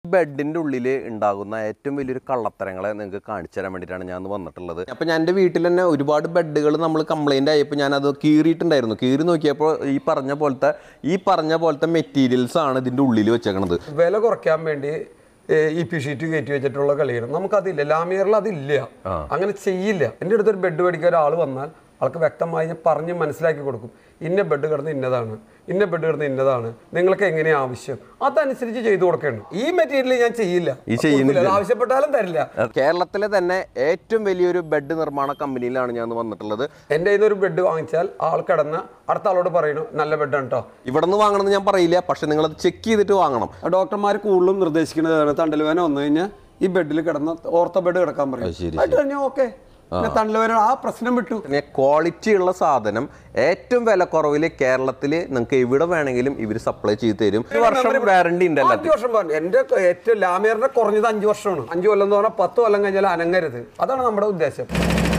ബെഡിന്റെ ഉള്ളിൽ ഉണ്ടാകുന്ന ഏറ്റവും വലിയൊരു കള്ളത്തരങ്ങളെ നിങ്ങൾക്ക് കാണിച്ചു തരാൻ വേണ്ടിയിട്ടാണ് ഞാൻ ഇന്ന് വന്നിട്ടുള്ളത് അപ്പം ഞാൻ എൻ്റെ വീട്ടിൽ തന്നെ ഒരുപാട് ബെഡുകൾ നമ്മൾ കംപ്ലൈൻ്റ് ആയപ്പോൾ ഞാൻ അത് കീറിയിട്ടുണ്ടായിരുന്നു കീറി നോക്കിയപ്പോൾ ഈ പറഞ്ഞ പോലത്തെ ഈ പറഞ്ഞ പോലത്തെ മെറ്റീരിയൽസ് ആണ് ഇതിൻ്റെ ഉള്ളിൽ വെച്ചേക്കണത് വില കുറയ്ക്കാൻ വേണ്ടി ഇ പി ഷീറ്റ് കയറ്റി വെച്ചിട്ടുള്ള കളിയാണ് നമുക്കതില്ല ലാമിയറിൽ അതില്ല അങ്ങനെ ചെയ്യില്ല എൻ്റെ അടുത്തൊരു ബെഡ് മേടിക്കാൻ ഒരാൾ വന്നാൽ ആൾക്ക് വ്യക്തമായി ഞാൻ പറഞ്ഞ് മനസ്സിലാക്കി കൊടുക്കും ഇന്ന ബെഡ് കിടന്ന് ഇന്നതാണ് ഇന്ന ബെഡ് കിടന്ന് ഇന്നതാണ് നിങ്ങൾക്ക് എങ്ങനെയാണ് ആവശ്യം അതനുസരിച്ച് ചെയ്തു കൊടുക്കണം ഈ മെറ്റീരിയൽ ഞാൻ ചെയ്യില്ല ഈ ചെയ്യുന്നില്ല. കൊടുക്കില്ല. അത് ആവശ്യപ്പെട്ടാലും തരില്ല കേരളത്തിലെ തന്നെ ഏറ്റവും വലിയൊരു ബെഡ് നിർമ്മാണ കമ്പനിയിലാണ് ഞാൻ ഇന്ന് വന്നിട്ടുള്ളത് എൻ്റെ കയ്യിൽ നിന്ന് ഒരു ബെഡ് വാങ്ങിച്ചാൽ ആൾ കിടന്ന് അടുത്ത ആളോട് പറയണു നല്ല ബെഡാണ് കേട്ടോ ഇവിടെ നിന്ന് വാങ്ങണമെന്ന് ഞാൻ പറയില്ല പക്ഷെ നിങ്ങളത് ചെക്ക് ചെയ്തിട്ട് വാങ്ങണം ഡോക്ടർമാർ കൂടുതലും നിർദ്ദേശിക്കുന്നതാണ് തണ്ടലുവേന വന്നു കഴിഞ്ഞാൽ ഈ ബെഡിൽ കിടന്ന ഓർത്തോ ബെഡ് കിടക്കാൻ പറയും ശരി, ആയിട്ട് കഴിഞ്ഞാൽ ഓക്കെ തണ്ടലുവേന ആ പ്രശ്നം വിട്ടു പിന്നെ ക്വാളിറ്റി ഉള്ള സാധനം ഏറ്റവും വില കുറവിൽ കേരളത്തിൽ നിങ്ങൾക്ക് എവിടെ വേണമെങ്കിലും ഇവർ സപ്ലൈ ചെയ്ത് തരും ഒരു വർഷം വാറണ്ടി ഉണ്ട് അഞ്ച് വർഷം പറഞ്ഞു എന്റെ ഏറ്റവും ലാമിയറിന്റെ കുറഞ്ഞത് അഞ്ച് വർഷമാണ് അഞ്ച് കൊല്ലം എന്ന് പറഞ്ഞാൽ പത്ത് കൊല്ലം കഴിഞ്ഞാൽ അനങ്ങരുത് അതാണ് നമ്മുടെ ഉദ്ദേശം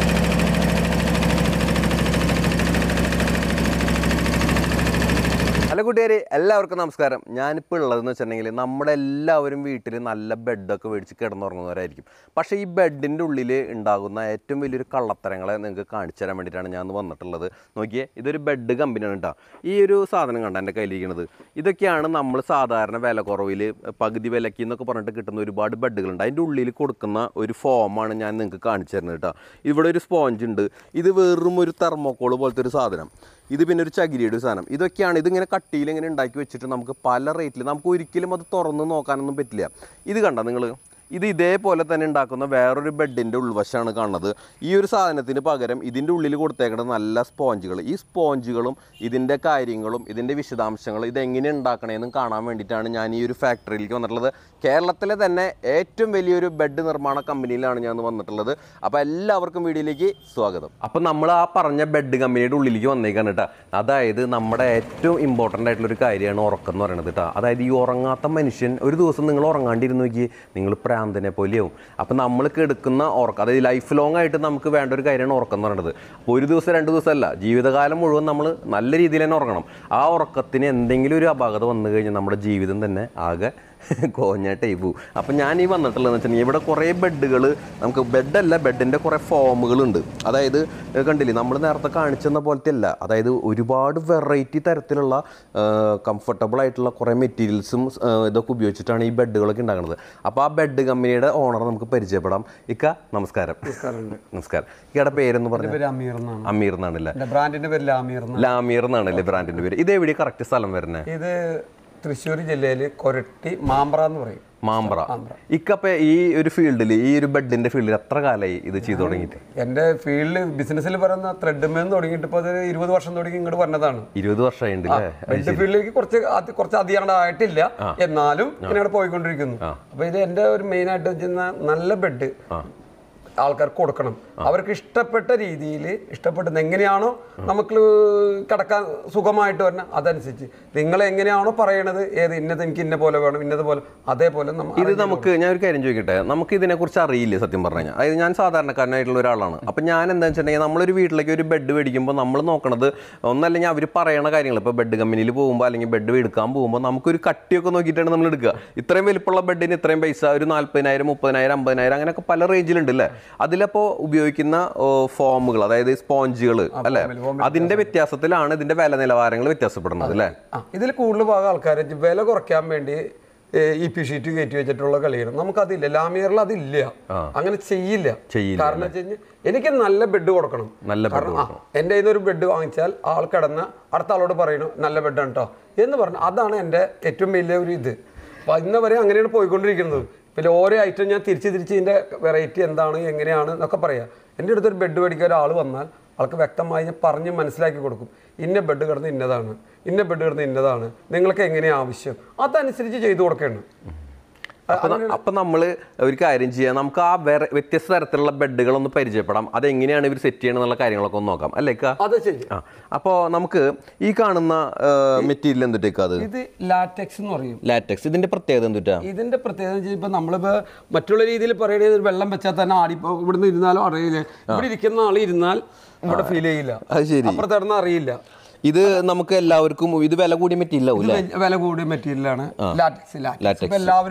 ഹലോ കൂട്ടുകാരെ എല്ലാവർക്കും നമസ്കാരം ഞാനിപ്പോൾ ഉള്ളതെന്ന് വെച്ചിട്ടുണ്ടെങ്കിൽ നമ്മുടെ എല്ലാവരും വീട്ടിൽ നല്ല ബെഡൊക്കെ മേടിച്ച് കിടന്നുറങ്ങുന്നവരായിരിക്കും പക്ഷേ ഈ ബെഡിൻ്റെ ഉള്ളിൽ ഉണ്ടാകുന്ന ഏറ്റവും വലിയൊരു കള്ളത്തരങ്ങളെ നിങ്ങൾക്ക് കാണിച്ചു തരാൻ വേണ്ടിയിട്ടാണ് ഞാൻ ഇന്ന് വന്നിട്ടുള്ളത് നോക്കിയേ ഇതൊരു ബെഡ് കമ്പനിയാണ് കേട്ടോ ഈ ഒരു സാധനം കണ്ട എൻ്റെ കയ്യിലിരിക്കുന്നത് ഇതൊക്കെയാണ് നമ്മൾ സാധാരണ വില കുറവിൽ പകുതി വിലക്ക് എന്നൊക്കെ പറഞ്ഞിട്ട് കിട്ടുന്ന ഒരുപാട് ബെഡുകളുണ്ട് അതിൻ്റെ ഉള്ളിൽ കൊടുക്കുന്ന ഒരു ഫോമാണ് ഞാൻ നിങ്ങൾക്ക് കാണിച്ചു തരുന്നത് കേട്ടോ ഇവിടെ ഒരു സ്പോഞ്ച് ഉണ്ട് ഇത് വെറും ഒരു തെർമോക്കോൾ പോലത്തെ ഒരു സാധനം ഇത് പിന്നെ ഒരു ചകിരിയുടെ ഒരു സാധനം ഇതൊക്കെയാണ് ഇതിങ്ങനെ കട്ടിയിൽ ഇങ്ങനെ ഉണ്ടാക്കി വെച്ചിട്ട് നമുക്ക് പല റേറ്റിൽ നമുക്ക് ഒരിക്കലും അത് തുറന്ന് നോക്കാനൊന്നും പറ്റില്ല ഇത് കണ്ട നിങ്ങൾ ഇത് ഇതേപോലെ തന്നെ ഉണ്ടാക്കുന്ന വേറൊരു ബെഡിൻ്റെ ഉൾവശമാണ് കാണുന്നത് ഈ ഒരു സാധനത്തിന് പകരം ഇതിൻ്റെ ഉള്ളിൽ കൊടുത്തേക്കുന്നത് നല്ല സ്പോഞ്ചുകൾ ഈ സ്പോഞ്ചുകളും ഇതിൻ്റെ കാര്യങ്ങളും ഇതിൻ്റെ വിശദാംശങ്ങളും ഇതെങ്ങനെ ഉണ്ടാക്കണേന്നും കാണാൻ വേണ്ടിയിട്ടാണ് ഞാൻ ഈ ഒരു ഫാക്ടറിയിലേക്ക് വന്നിട്ടുള്ളത് കേരളത്തിലെ തന്നെ ഏറ്റവും വലിയൊരു ബെഡ് നിർമ്മാണ കമ്പനിയിലാണ് ഞാൻ ഇന്ന് വന്നിട്ടുള്ളത് അപ്പോൾ എല്ലാവർക്കും വീഡിയോയിലേക്ക് സ്വാഗതം അപ്പോൾ നമ്മൾ ആ പറഞ്ഞ ബെഡ് കമ്പനിയുടെ ഉള്ളിലേക്ക് വന്നേക്കാണ് കേട്ടോ അതായത് നമ്മുടെ ഏറ്റവും ഇമ്പോർട്ടൻ്റ് ആയിട്ടുള്ള ഒരു കാര്യമാണ് ഉറക്കം എന്ന് പറയുന്നത് കേട്ടോ അതായത് ഈ ഉറങ്ങാത്ത മനുഷ്യൻ ഒരു ദിവസം നിങ്ങൾ ഉറങ്ങാണ്ടിരുന്നു നോക്കി നിങ്ങൾ പ്രാന്തനെ പോലെയാവും അപ്പം നമ്മൾ കിടക്കുന്ന ഉറക്കം അതായത് ലൈഫ് ലോങ് ആയിട്ട് നമുക്ക് വേണ്ട ഒരു കാര്യമാണ് ഉറക്കം എന്ന് പറയുന്നത് അപ്പോൾ ഒരു ദിവസം രണ്ട് ദിവസമല്ല ജീവിതകാലം മുഴുവൻ നമ്മൾ നല്ല രീതിയിൽ തന്നെ ഉറങ്ങണം ആ ഉറക്കത്തിന് എന്തെങ്കിലും ഒരു അപാകത വന്നു കഴിഞ്ഞാൽ നമ്മുടെ ജീവിതം തന്നെ ആകെ കോഞ്ഞാട്ടേ പോവും അപ്പം ഞാൻ ഈ വന്നിട്ടുള്ളതെന്ന് വെച്ചിട്ടുണ്ടെങ്കിൽ ഇവിടെ കുറേ ബെഡുകൾ നമുക്ക് ബെഡല്ല ബെഡിൻ്റെ കുറേ ഫോമുകളുണ്ട് അതായത് ഏഹ് കണ്ടില്ലേ നമ്മൾ നേരത്തെ കാണിച്ചെന്ന പോലത്തെ അല്ല അതായത് ഒരുപാട് വെറൈറ്റി തരത്തിലുള്ള കംഫർട്ടബിൾ ആയിട്ടുള്ള കുറേ മെറ്റീരിയൽസും ഇതൊക്കെ ഉപയോഗിച്ചിട്ടാണ് ഈ ബെഡുകളൊക്കെ ഉണ്ടാക്കുന്നത് അപ്പോൾ ആ ബെഡ് കമ്പനിയുടെ ഓണർ നമുക്ക് പരിചയപ്പെടാം ഇക്ക നമസ്കാരം നമസ്കാരം ഇക്കയുടെ പേരെന്ന് പറഞ്ഞു പേര് അമീർ എന്നാണ് അമീർ എന്നാണല്ലേ എന്റെ ബ്രാൻഡിന്റെ പേര് ലാമീർ എന്നാണ് ലാമീർ എന്നാണല്ലേ ബ്രാൻഡിൻ്റെ പേര് ഇത് എവിടെ കറക്റ്റ് സ്ഥലം വരുന്നത് ഇത് തൃശ്ശൂർ ജില്ലയിൽ കൊരട്ടി മാമ്പ്ര എന്ന് പറയും മാമ്പ്ര ഇക്കപ്പ ഈ ഒരു ഫീൽഡിൽ ഈ ഒരു ബെഡിന്റെ ഫീൽഡിൽ എത്ര കാലമായി ഇത് ചെയ്തു തുടങ്ങിയിട്ട് എന്റെ ഫീൽഡ് ബിസിനസ്സിൽ പറയുന്ന ത്രെഡ് മേന്ന് തുടങ്ങിയിട്ട് ഇപ്പോൾ അത് ഇരുപത് വർഷം തുടങ്ങി ഇങ്ങോട്ട് വന്നതാണ് ഇരുപത് വർഷമായിട്ടുണ്ട് അല്ലേ ബെഡ് ഫീൽഡിലേക്ക് കുറച്ച് അത് കുറച്ച് അധികം ആയിട്ടില്ല എന്നാലും ഇങ്ങനെ പോയിക്കൊണ്ടിരിക്കുന്നു അപ്പൊ ഇത് എന്റെ ഒരു മെയിൻ ആയിട്ട് ചെയ്യുന്ന നല്ല ബെഡ് ആൾക്കാർക്ക് കൊടുക്കണം അവർക്ക് ഇഷ്ടപ്പെട്ട രീതിയിൽ ഇഷ്ടപ്പെട്ടത് എങ്ങനെയാണോ നമുക്ക് കിടക്കാൻ സുഖമായിട്ട് വരണം അതനുസരിച്ച് നിങ്ങൾ എങ്ങനെയാണോ പറയണത് ഏത് ഇന്നത് എനിക്ക് ഇന്ന പോലെ വേണം ഇന്നത് പോലെ അതേപോലെ നമ്മ ഇത് നമുക്ക് ഞാൻ ഒരു കാര്യം ചോദിക്കട്ടെ നമുക്ക് ഇതിനെക്കുറിച്ച് അറിയില്ല സത്യം പറഞ്ഞു കഴിഞ്ഞാൽ അതായത് ഞാൻ സാധാരണക്കാരനായിട്ടുള്ള ഒരാളാണ് അപ്പം ഞാൻ എന്താ വെച്ചിട്ടുണ്ടെങ്കിൽ നമ്മളൊരു വീട്ടിലേക്ക് ഒരു ബെഡ് മേടിക്കുമ്പോൾ നമ്മൾ നോക്കണത് ഒന്നല്ലെങ്കിൽ അവർ പറയണ കാര്യങ്ങൾ ഇപ്പോൾ ബെഡ് കമ്പനിയിൽ പോകുമ്പോൾ അല്ലെങ്കിൽ ബെഡ് എടുക്കാൻ പോകുമ്പോൾ നമുക്കൊരു കട്ടിയൊക്കെ നോക്കിയിട്ടാണ് നമ്മൾ എടുക്കുക ഇത്രയും വലിപ്പമുള്ള ബെഡിന് ഇത്രയും പൈസ ഒരു നാൽപ്പതിനായിരം മുപ്പതിനായിരം അമ്പതിനായിരം അങ്ങനെയൊക്കെ പല റേഞ്ചിലുണ്ട് അല്ലേ അതിലപ്പോൾ ഉപയോഗിക്കുന്ന ഫോമുകൾ അതായത് സ്പോഞ്ചുകൾ അല്ലേ അതിന്റെ വ്യത്യാസത്തിലാണ് ഇതിന്റെ വില നിലവാരങ്ങൾ വ്യത്യാസപ്പെടുന്നത് അല്ലേ ആ ഇതിൽ കൂടുതൽ ഭാഗം ആൾക്കാർ വില കുറയ്ക്കാൻ വേണ്ടി ഇ പി ഷീറ്റ് കയറ്റി വെച്ചിട്ടുള്ള കളിയാണ് നമുക്കതില്ല ലാമിയറിൽ അതില്ല അങ്ങനെ ചെയ്യില്ല ചെയ്യില്ല, കാരണം വെച്ച് കഴിഞ്ഞാൽ എനിക്ക് നല്ല ബെഡ് കൊടുക്കണം നല്ല ബെഡ് കാരണം ആ എൻ്റെ കയ്യിൽ നിന്ന് ഒരു ബെഡ് വാങ്ങിച്ചാൽ ആൾ കിടന്ന് അടുത്ത ആളോട് പറയണു നല്ല ബെഡാണ് കേട്ടോ എന്ന് പറഞ്ഞു അതാണ് എൻ്റെ ഏറ്റവും വലിയ ഒരു ഇത് അപ്പോൾ ഇന്ന വരെ അങ്ങനെയാണ് പോയിക്കൊണ്ടിരിക്കുന്നത് പിന്നെ ഓരോ ഐറ്റം ഞാൻ തിരിച്ച് തിരിച്ച് ഇതിൻ്റെ വെറൈറ്റി എന്താണ് എങ്ങനെയാണ് എന്നൊക്കെ പറയാം എൻ്റെ അടുത്തൊരു ബെഡ് മേടിക്കാൻ ഒരാൾ വന്നാൽ ആൾക്ക് വ്യക്തമായി ഞാൻ പറഞ്ഞ് മനസ്സിലാക്കി കൊടുക്കും ഇന്ന ബെഡ് കിടന്ന് ഇന്നതാണ് ഇന്ന ബെഡ് കിടന്ന് ഇന്നതാണ് നിങ്ങൾക്ക് എങ്ങനെയാണ് ആവശ്യം അതനുസരിച്ച് ചെയ്തു കൊടുക്കണം അപ്പൊ ന- അപ്പൊ നമ്മൾ ഒരു കാര്യം ചെയ്യാം നമുക്ക് ആ വേറെ വ്യത്യസ്ത തരത്തിലുള്ള ബെഡുകളൊന്ന് പരിചയപ്പെടാം അതെങ്ങനെയാണ് ഇവർ സെറ്റ് ചെയ്യണം എന്നുള്ള കാര്യങ്ങളൊക്കെ ഒന്ന് നോക്കാം അല്ലേ ഇക്ക? അത് ചെയ്യും ആ അപ്പോൾ നമുക്ക് ഈ കാണുന്ന മെറ്റീരിയൽ എന്തിട്ടേക്കാ അത് ഇത് ലാറ്റക്സ് എന്ന് പറയും ലാറ്റക്സ് ഇതിന്റെ പ്രത്യേകത എന്തുട്ടാ ഇതിന്റെ പ്രത്യേകത വെച്ചാൽ ഇപ്പൊ നമ്മളിപ്പോ മറ്റുള്ള രീതിയിൽ പറയുന്നത് ഒരു വെള്ളം വെച്ചാൽ തന്നെ ആടി ഇപ്പൊ ഇവിടുന്ന് ഇരുന്നാലും അറിയില്ല ഇവിടെ ഇരിക്കുന്ന ആൾ ഇരുന്നാൽ ഇവിടെ ഫീൽ ചെയ്യില്ല അത് ശരി അപ്പുറത്ത് കിടന്ന് അറിയില്ല ഇത് നമുക്ക് എല്ലാവർക്കും ഇത് വില കൂടിയ മെറ്റീരിയൽ ആവും ഇത് വെ- വില കൂടിയ മെറ്റീരിയലാണ് ലാറ്റക്സ് ലാറ്റക്സ് ഇപ്പൊ എല്ലാവരും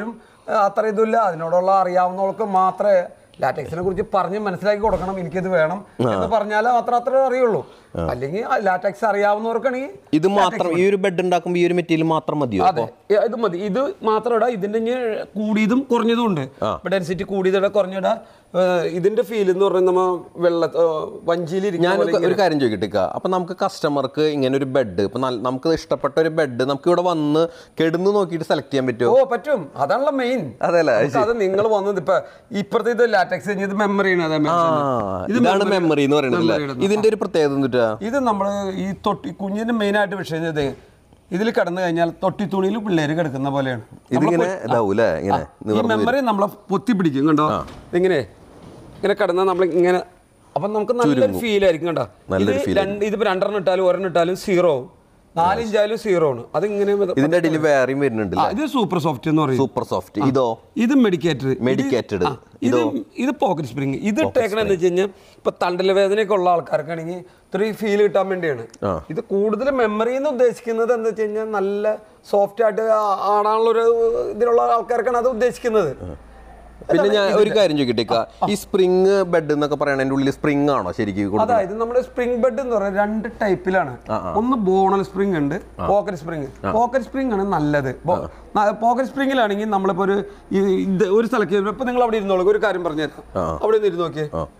അത്ര ഇതുമില്ല അതിനോടുള്ള അറിയാവുന്നവർക്ക് മാത്രമേ ലാറ്റക്സിനെ കുറിച്ച് പറഞ്ഞ് മനസ്സിലാക്കി കൊടുക്കണം എനിക്കിത് വേണം എന്ന് പറഞ്ഞാലേ മാത്രം അത്ര അറിയുള്ളൂ അല്ലെങ്കിൽ ലാറ്റക്സ് അറിയാവുന്നവർക്കാണെങ്കിൽ ഇത് മാത്രം ഈ ഒരു ബെഡ് ഉണ്ടാക്കുമ്പോൾ ഈ ഒരു മെറ്റീരിയൽ മാത്രം മതിയോ അതെ ഇ- ഇത് മതി ഇത് മാത്രമല്ല ഇതിന്റെ ഇനി കൂടിയതും കുറഞ്ഞതും ഉണ്ട് ഇപ്പൊ ഡെൻസിറ്റി കൂടിയതിടെ കുറഞ്ഞിട ഇതിന്റെ ഫീൽ എന്ന് പറഞ്ഞാൽ നമ്മ വെള്ള വഞ്ചിയിൽ ഞാൻ ഒരു കാര്യം ചോദിക്കട്ടെ ഇക്ക. അപ്പൊ നമുക്ക് കസ്റ്റമർക്ക് ഇങ്ങനെ ഒരു ബെഡ് ഇപ്പൊ നല്ല- നമുക്ക് ഇഷ്ടപ്പെട്ട ഒരു ബെഡ് നമുക്ക് ഇവിടെ വന്ന് കെടുന്ന് നോക്കിയിട്ട് സെലക്ട് ചെയ്യാൻ പറ്റുമോ ഓ പറ്റും അതാണല്ലോ മെയിൻ അതെല്ലേ അത് നിങ്ങൾ വന്നത് ഇപ്പൊ ഇപ്പുറത്തെ ഇത് ലാറ്റക്സ് ഇത് മെമ്മറി ആണ് അതെ ആ ഇത് ഇതാണ് മെമ്മറി എന്ന് പറയുന്നത് അല്ലേ memory ഇതിന്റെ ഒരു പ്രത്യേകത എന്നിട്ടാ ഇത് നമ്മൾ ഈ തൊട്ടി കുഞ്ഞിന്റെ മെയിൻ ആയിട്ട് വിഷയം ഇത് ഇതിൽ കിടന്നു കഴിഞ്ഞാൽ തൊട്ടി തുണിയിൽ പിള്ളേര് കിടക്കുന്ന പോലെയാണ് ഇതിങ്ങനെ ഇതാവൂലേ ഇങ്ങനെ ഈ മെമ്മറി നമ്മളെ പൊത്തി പിടിക്കും കണ്ടോ ഇങ്ങനെ ഇങ്ങനെ കിടന്നാൽ നമ്മൾ ഇങ്ങനെ അപ്പൊ നമുക്ക് നല്ലൊരു ഫീൽ ആയിരിക്കും കണ്ടോ നല്ലൊരു ഇത് രണ്ട് ഇതിപ്പോ രണ്ടെണ്ണം ഇട്ടാലും ഒരെണ്ണം ഇട്ടാലും സീറോ ആവും നാലിഞ്ചായാലും സീറോ ആണ് അത് ഇങ്ങനെ ഇതിന്റെ അടിയിൽ വേറെയും വരുന്നുണ്ട് ആ, ഇത് സൂപ്പർ സോഫ്റ്റ് എന്ന് പറയും സൂപ്പർ സോഫ്റ്റ് ഇതോ ഇത് മെഡിക്കേറ്റഡ് Medicated. ഇത് ഇത് പോക്കറ്റ് സ്പ്രിങ് ഇത് ഇട്ടേക്കണ എന്ന് വെച്ച് കഴിഞ്ഞാൽ ഇപ്പൊ തണ്ടല വേദനയൊക്കെ ഉള്ള ആൾക്കാർക്കാണെങ്കിൽ ഇത്രയും ഫീൽ കിട്ടാൻ വേണ്ടിയാണ് ആ. ഇത് കൂടുതൽ മെമ്മറി എന്ന് ഉദ്ദേശിക്കുന്നത് എന്താ വെച്ച് കഴിഞ്ഞാൽ നല്ല സോഫ്റ്റ് ആയിട്ട് ആ- ആടാനുള്ള ഒരു ഇതിലുള്ള ആൾക്കാർക്കാണ് അത് ഉദ്ദേശിക്കുന്നത് പിന്നെ ഞാൻ ഒരു കാര്യം ചോദിക്കട്ടെ ഇക്ക. ഈ സ്പ്രിങ് ബെഡ് എന്നൊക്കെ പറയണ അതിന്റെ ഉള്ളിൽ സ്പ്രിങ് ആണോ ശരിക്കും കൊടുക്കുന്നത്? അതായത് നമ്മുടെ സ്പ്രിംഗ് ബെഡ് എന്ന് പറയുന്നത് രണ്ട് ടൈപ്പിലാണ് ഒന്ന് ബോണൽ സ്പ്രിംഗ് ഉണ്ട് പോക്കറ്റ് സ്പ്രിംഗ് പോക്കറ്റ് സ്പ്രിംഗ് ആണ് നല്ലത് പോക്കറ്റ് സ്പ്രിംഗിലാണെങ്കിൽ നമ്മളിപ്പോ ഒരു ഈ- ഇത് ഒരു സ്ഥലത്ത് ഇപ്പൊ നിങ്ങൾ അവിടെ ഇരുന്നോളൂ ഒരു കാര്യം പറഞ്ഞുതരാം അവിടെ നിന്ന് ഇരുന്ന് നോക്കിയേ ആ.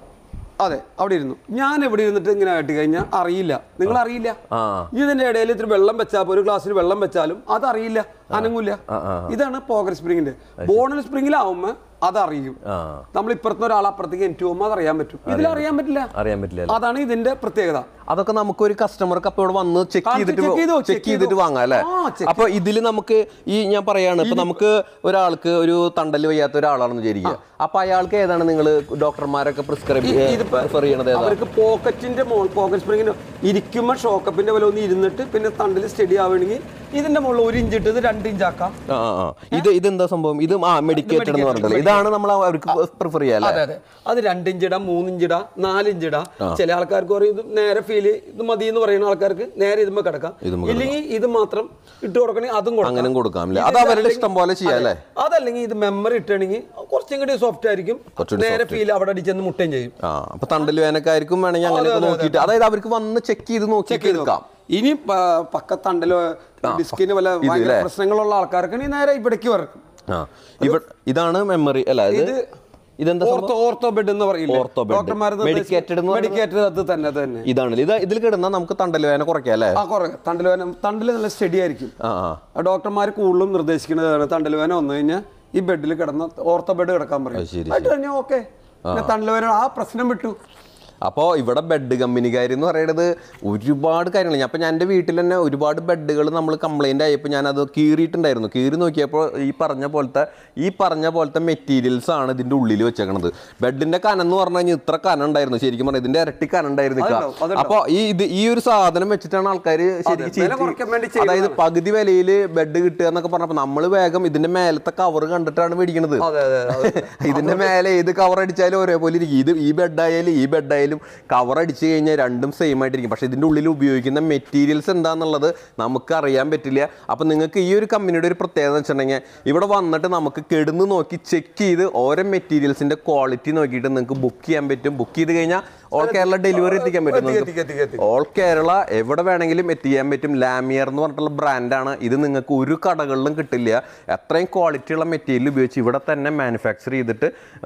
അതെ അവിടെ ഇരുന്നു ഞാൻ എവിടെ ഇരുന്നിട്ട് ഇങ്ങനെ ആട്ടി കഴിഞ്ഞാൽ അറിയില്ല നിങ്ങൾ അറിയില്ല ആ ഇതിന്റെ ഇടയിൽ ഇത്തിരി വെള്ളം വെച്ചാൽ ഒരു ഗ്ലാസ്സിൽ വെള്ളം വെച്ചാലും അത് അറിയില്ല അനങ്ങൂല ഇതാണ് പോക്കറ്റ് സ്പ്രിങ്ങിന്റെ ബോണൽ സ്പ്രിങ്ങിലാവുമ്പോ അതറിയും ആ നമ്മൾ ഇപ്പുറത്തുനിന്ന് ഒരാൾ അപ്പുറത്തേക്ക് എനിക്ക് പോകുമ്പോൾ അത് അറിയാൻ പറ്റും ഇതിൽ അറിയാൻ പറ്റില്ല അറിയാൻ പറ്റില്ല അതാണ് ഇതിന്റെ പ്രത്യേകത അതൊക്കെ നമുക്ക് ഒരു കസ്റ്റമർക്ക് അപ്പൊ ഇവിടെ വന്ന് ചെക്ക് കാണിച്ച് ചെയ്തിട്ട് check ചെയ്തോ, check ചെക്ക് ചെയ്തിട്ട് ചെയ്തോ. വാങ്ങാം അല്ലേ ആ, check അപ്പൊ ഇതില് നമുക്ക് ഈ ഞാൻ പറയാണ് ഇപ്പൊ നമുക്ക് ഒരാൾക്ക് ഒരു തണ്ടല് വയ്യാത്ത ഒരാളാണെന്ന് വിചാരിക്കുക അപ്പൊ അയാൾക്ക് ഏതാണ് നിങ്ങൾ ഡോക്ടർമാരൊക്കെ പ്രിസ്ക്രൈബ് ഇതിപ്പോ പ്രിഫർ ചെയ്യണത് ഏതാ അവർക്ക് പോക്കറ്റിന്റെ മോൾ പോക്കറ്റ് സ്പ്രിങ്ങിന്റെ ഇരിക്കുമ്പോൾ ഷോക്കപ്പിന്റെ വില ഒന്ന് ഇരുന്നിട്ട് പിന്നെ തണ്ടിൽ സ്റ്റഡി ആവുകയാണെങ്കിൽ ഇതിന്റെ മുകളിൽ ഒരു ഇഞ്ച് ഇട്ടത് രണ്ട് ഇഞ്ച് ആക്കാം ആ ആ, ആ. ഇത് ഇതെന്താ സംഭവം ഇത് ആ മെഡിക്കേറ്റഡ് എന്ന് പറഞ്ഞിട്ടുള്ളത് ഇതാണ് നമ്മൾ അവർക്ക് പ്രിഫർ ചെയ്യാം അല്ലേ അതെ അതെ അത് രണ്ട് ഇഞ്ചിടാം മൂന്ന് ഇഞ്ചിടാം നാല് ഇഞ്ചിടാം ചില ആൾക്കാർക്ക് പറയും ഇത് നേരെ ഫീല് ഇത് മതി എന്ന് പറയുന്ന ആൾക്കാർക്ക് നേരെ ഇതുമ്പോ കിടക്കാം ഇല്ലെങ്കിൽ ഇത് മാത്രം ഇട്ട് കൊടുക്കണമെങ്കിൽ അതും കൊടുക്കാം അങ്ങനെയും കൊടുക്കാം അല്ലേ അത് അവരുടെ ഇഷ്ടം പോലെ ചെയ്യാം അല്ലേ അതല്ലെങ്കിൽ ഇത് മെമ്മറി ഇട്ടാണെങ്കിൽ കുറച്ചും കൂടി സോഫ്റ്റ് ആയിരിക്കും നേരെ ഫീൽ അവിടെ അടിച്ചെന്ന് മുട്ടയും ചെയ്യും ആ അപ്പൊ തണ്ടല് വേനക്കാർക്കും വേണമെങ്കിൽ അങ്ങനെയൊക്കെ നോക്കിയിട്ട് അതായത് അവർക്ക് വന്ന് ചെക്ക് ചെയ്ത് നോക്കിയിട്ട് എടുക്കാം ഇനി പ- പക്കത്തണ്ടലോ ഡിസ്കിന് വല്ല ഭയങ്കര പ്രശ്നങ്ങളുള്ള ആൾക്കാർക്ക് നേരെ ഇവിടേക്ക് വരും ആ ഇവ ഇതാണ് മെമ്മറി അല്ല ഇത് ഇതെന്താ സംഭവം? ഓർത്തോ ഓർത്തോ ബെഡ് എന്ന് പറയില്ലേ Ortho bed. Medicated എന്ന് പറയുന്നത്? മെഡിക്കേറ്റഡ് അത് തന്നെ അത് തന്നെ ഇതാണ് ഇത് ഇതിൽ കിടന്നാൽ നമുക്ക് തണ്ടല് വേന കുറയ്ക്കാം അല്ലേ ആ കുറേ തണ്ടൽ വേന തണ്ടൽ നല്ല സ്റ്റഡി ആയിരിക്കും ആ ആ ഡോക്ടർമാർ കൂടുതലും നിർദ്ദേശിക്കുന്നതാണ് തണ്ടൽ വേന വന്നു കഴിഞ്ഞാൽ ഈ ബെഡിൽ കിടന്ന ഓർത്തോ ബെഡ് കിടക്കാൻ പറയും ശരി, ആയിട്ട് കഴിഞ്ഞാൽ ഓക്കെ തണ്ടൽ വേന ആ പ്രശ്നം വിട്ടു അപ്പോൾ ഇവിടെ ബെഡ് കമ്പനിക്കാർ എന്ന് പറയുന്നത് ഒരുപാട് കാര്യങ്ങൾ ഞാൻ അപ്പോൾ ഞാൻ എൻ്റെ വീട്ടിൽ തന്നെ ഒരുപാട് ബെഡുകൾ നമ്മൾ കംപ്ലൈൻ്റ് ആയപ്പോൾ ഞാനത് കീറിയിട്ടുണ്ടായിരുന്നു കീറി നോക്കിയപ്പോൾ ഈ പറഞ്ഞ പോലത്തെ ഈ പറഞ്ഞ പോലത്തെ മെറ്റീരിയൽസ് ആണ് ഇതിൻ്റെ ഉള്ളിൽ വെച്ചേക്കണത് ബെഡിൻ്റെ കനം എന്ന് പറഞ്ഞു കഴിഞ്ഞാൽ ഇത്ര കനം ഉണ്ടായിരുന്നു ശരിക്കും പറഞ്ഞാൽ ഇതിൻ്റെ ഇരട്ടി കനം ഉണ്ടായിരുന്നു അതുണ്ടാവും, അതുണ്ടാവും. അപ്പോൾ ഈ ഇത് ഈ ഒരു സാധനം വെച്ചിട്ടാണ് ആൾക്കാർ ശരിക്കും വില കുറയ്ക്കാൻ വേണ്ടി ചെയ്ത് അതായത് പകുതി വിലയിൽ ബെഡ് കിട്ടുക എന്നൊക്കെ പറഞ്ഞപ്പോൾ നമ്മൾ വേഗം ഇതിൻ്റെ മേലത്തെ കവർ കണ്ടിട്ടാണ് മേടിക്കണത് അതെ അതെ അതെ ഇതിന്റെ മേലെ ഏത് കവർ അടിച്ചാലും ഒരേപോലെ ഇരിക്കും ഇത് ഈ ബെഡായാലും ഈ ബെഡായാലും കവർ അടിച്ചു കഴിഞ്ഞാൽ രണ്ടും സെയിം ആയിട്ടിരിക്കും പക്ഷെ ഇതിന്റെ ഉള്ളിൽ ഉപയോഗിക്കുന്ന മെറ്റീരിയൽസ് എന്താന്നുള്ളത് നമുക്ക് അറിയാൻ പറ്റില്ല അപ്പൊ നിങ്ങൾക്ക് ഈ ഒരു കമ്പനിയുടെ ഒരു പ്രത്യേകത എന്ന് വെച്ചിട്ടുണ്ടെങ്കിൽ ഇവിടെ വന്നിട്ട് നമുക്ക് കെടുന്ന് നോക്കി ചെക്ക് ചെയ്ത് ഓരോ മെറ്റീരിയൽസിന്റെ ക്വാളിറ്റി നോക്കിയിട്ട് നിങ്ങൾക്ക് ബുക്ക് ചെയ്യാൻ പറ്റും ബുക്ക് ചെയ്ത് കഴിഞ്ഞാൽ ഓൾ കേരള ഡെലിവറി എത്തിക്കാൻ പറ്റും എത്തിക്കാം, നിങ്ങൾക്ക് എത്തിക്കാം, എത്തിക്കാം. ഓൾ കേരള എവിടെ വേണമെങ്കിലും എത്തിക്കാൻ പറ്റും ലാമിയർ എന്ന് പറഞ്ഞിട്ടുള്ള ബ്രാൻഡാണ് ഇത് നിങ്ങൾക്ക് ഒരു കടകളിലും കിട്ടില്ല അത്രയും ക്വാളിറ്റി ഉള്ള മെറ്റീരിയൽ ഉപയോഗിച്ച് ഇവിടെ തന്നെ മാനുഫാക്ചർ ചെയ്തിട്ട്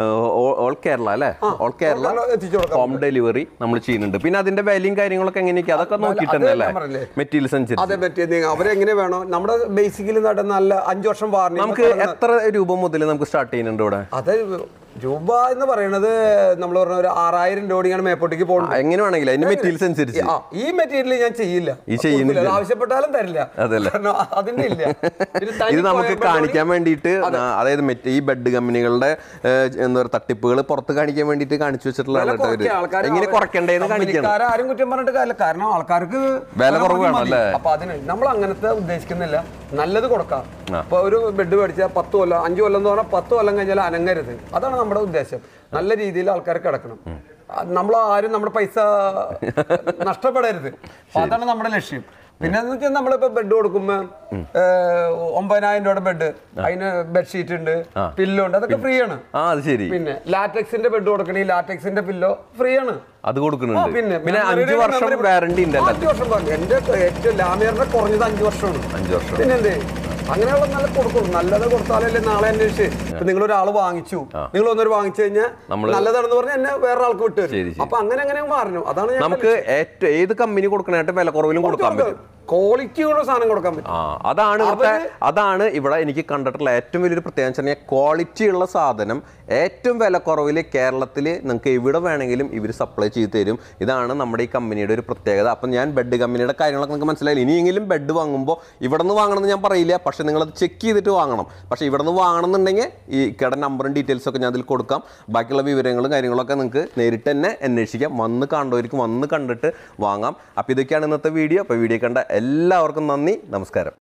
ഓൾ കേരള അല്ലേ ഓൾ കേരള കേരള എത്തിച്ചു കൊടുക്കാം ഹോം ഡെലിവറി നമ്മൾ ചെയ്യുന്നുണ്ട് പിന്നെ അതിന്റെ വിലയും കാര്യങ്ങളൊക്കെ എങ്ങനെയൊക്കെ അതൊക്കെ നോക്കിയിട്ട് തന്നെ അല്ലേ ഞാൻ പറഞ്ഞില്ലേ? മെറ്റീരിയൽസ് അനുസരിച്ച് അതെ പറ്റിയ അവരെങ്ങനെ വേണോ നമ്മുടെ ബേസിക്കലി നടന്ന നല്ല അഞ്ചു വർഷം വാറണ്ടി നമുക്ക് എത്ര രൂപ മുതൽ നമുക്ക് സ്റ്റാർട്ട് ചെയ്യുന്നുണ്ട് ഇവിടെ അത് രൂപ എന്ന് പറയുന്നത് നമ്മൾ പറഞ്ഞ ഒരു ആറായിരം രൂപയാണ് മേപ്പോട്ടേക്ക് ആ, പോകുന്നത് എങ്ങനെ വേണമെങ്കിലും അതിന്റെ മെറ്റീരിയൽസ് അനുസരിച്ച് ആ ഈ മെറ്റീരിയൽ ഞാൻ ചെയ്യില്ല ഈ ചെയ്യുന്നില്ല. കൊടുക്കില്ല. ആവശ്യപ്പെട്ടാലും തരില്ല അതല്ലേ? കാരണം അതിന്റെ ഇല്ല ഇത് തനി ഇത് നമുക്ക് കോയമ്പത്തൂർ കാണിക്കാൻ വേണ്ടിയിട്ട് ആ, അതായത് മറ്റേ ഈ ബെഡ് കമ്പനികളുടെ ഏഹ്, എന്താ പറയുക തട്ടിപ്പുകൾ പുറത്ത് കാണിക്കാൻ വേണ്ടിയിട്ട് കാണിച്ചു വെച്ചിട്ടുള്ള വില ആളാട്ടോ ഇവര്. കുറയ്ക്കുക. ആൾക്കാര് എങ്ങനെ അവർ- കുറയ്ക്കണ്ടേന്ന് കാണിക്കണം കമ്പനിക്കാരെ ആരും കുറ്റം പറഞ്ഞിട്ട് കാര്യമില്ല കാരണം ആൾക്കാർക്ക് വില കുറവ് കുറഞ്ഞ് വേണം മതി. അല്ലേ? അപ്പൊ അതിന് നമ്മൾ അങ്ങനത്തെ ഉദ്ദേശിക്കുന്നില്ല നല്ലത് കൊടുക്കാം ഇപ്പൊ ഒരു ബെഡ് മേടിച്ചാൽ പത്ത് കൊല്ലം അഞ്ചു കൊല്ലം എന്ന് പറഞ്ഞാൽ പത്ത് കൊല്ലം കഴിഞ്ഞാൽ അനങ്ങരുത് അതാണ് നമ്മുടെ ഉദ്ദേശം നല്ല രീതിയിൽ ആൾക്കാർ കിടക്കണം നമ്മൾ ആരും നമ്മുടെ പൈസ നഷ്ടപ്പെടരുത് അപ്പൊ അതാണ് നമ്മുടെ ലക്ഷ്യം പിന്നെ എന്ന് വെച്ചാൽ നമ്മളിപ്പോ ബെഡ് കൊടുക്കുമ്പോ ഏഹ്, ഒമ്പതിനായിരം രൂപയുടെ ബെഡ് അതിന് ബെഡ്ഷീറ്റ് ഉണ്ട് പില്ലോ ഉണ്ട് അതൊക്കെ ഫ്രീ ആണ് ആ അത് ശരി പിന്നെ ലാറ്റക്സിന്റെ ബെഡ് കൊടുക്കണേ ലാറ്റക്സിന്റെ പില്ലോ ഫ്രീ ആണ് അത് ആ, കൊടുക്കുന്നുണ്ട് പിന്നെ പിന്നെ അഞ്ച് മെമ്മറി- വർഷം മെമ്മറി- വാറണ്ടി ഉണ്ടല്ലോ അഞ്ച് വർഷം പറഞ്ഞു എന്റെ ഏറ്റവും ലാമിയറിന്റെ കുറഞ്ഞത് അഞ്ച് വർഷമാണ് അഞ്ച് വർഷം പിന്നെന്തേ അങ്ങനെയുള്ള നല്ല കൊടുക്കും നല്ലത് കൊടുത്താലല്ലേ നാളെ അന്വേഷിച്ച് ഇപ്പൊ നിങ്ങൾ ഒരാൾ വാങ്ങിച്ചു നിങ്ങൾ ഒന്നൊരു വാങ്ങിച്ചു കഴിഞ്ഞാൽ നമ്മള് നല്ലതാണെന്ന് പറഞ്ഞാൽ എന്നെ വേറെ ആൾക്ക് വിട്ടു ശരി, ശരി. അപ്പൊ അങ്ങനെ അങ്ങനെ മാറണം അതാണ് ഞാൻ നമുക്ക് ഏറ്റവും ഏത് കമ്പനി കൊടുക്കണായിട്ട് വില കുറവിലും കൊടുക്കാൻ പറ്റും ക്വാളിറ്റിയുള്ള സാധനം കൊടുക്കാൻ പറ്റും ആ അതാണ് ഇവിടുത്തെ അതാണ് ഇവിടെ എനിക്ക് കണ്ടിട്ടുള്ള ഏറ്റവും വലിയൊരു പ്രത്യേകത വെച്ച് കഴിഞ്ഞാൽ ക്വാളിറ്റി ഉള്ള സാധനം ഏറ്റവും വില കുറവിൽ കേരളത്തിൽ നിങ്ങൾക്ക് എവിടെ വേണമെങ്കിലും ഇവർ സപ്ലൈ ചെയ്ത് തരും ഇതാണ് നമ്മുടെ ഈ കമ്പനിയുടെ ഒരു പ്രത്യേകത അപ്പം ഞാൻ ബെഡ് കമ്പനിയുടെ കാര്യങ്ങളൊക്കെ നിങ്ങൾക്ക് മനസ്സിലായില്ല ഇനിയെങ്കിലും ബെഡ് വാങ്ങുമ്പോൾ ഇവിടെ നിന്ന് വാങ്ങണമെന്ന് ഞാൻ പറയില്ല പക്ഷേ നിങ്ങളത് ചെക്ക് ചെയ്തിട്ട് വാങ്ങണം പക്ഷേ ഇവിടെ നിന്ന് വാങ്ങണമെന്നുണ്ടെങ്കിൽ ഈ കട നമ്പറും ഡീറ്റെയിൽസും ഒക്കെ ഞാൻ അതിൽ കൊടുക്കാം ബാക്കിയുള്ള വിവരങ്ങളും കാര്യങ്ങളൊക്കെ നിങ്ങൾക്ക് നേരിട്ട് തന്നെ അന്വേഷിക്കാം വന്ന് കണ്ടവർക്ക് വന്ന് കണ്ടിട്ട് വാങ്ങാം അപ്പോൾ ഇതൊക്കെയാണ് ഇന്നത്തെ വീഡിയോ അപ്പോൾ വീഡിയോ കണ്ട എല്ലാവർക്കും നന്ദി നമസ്കാരം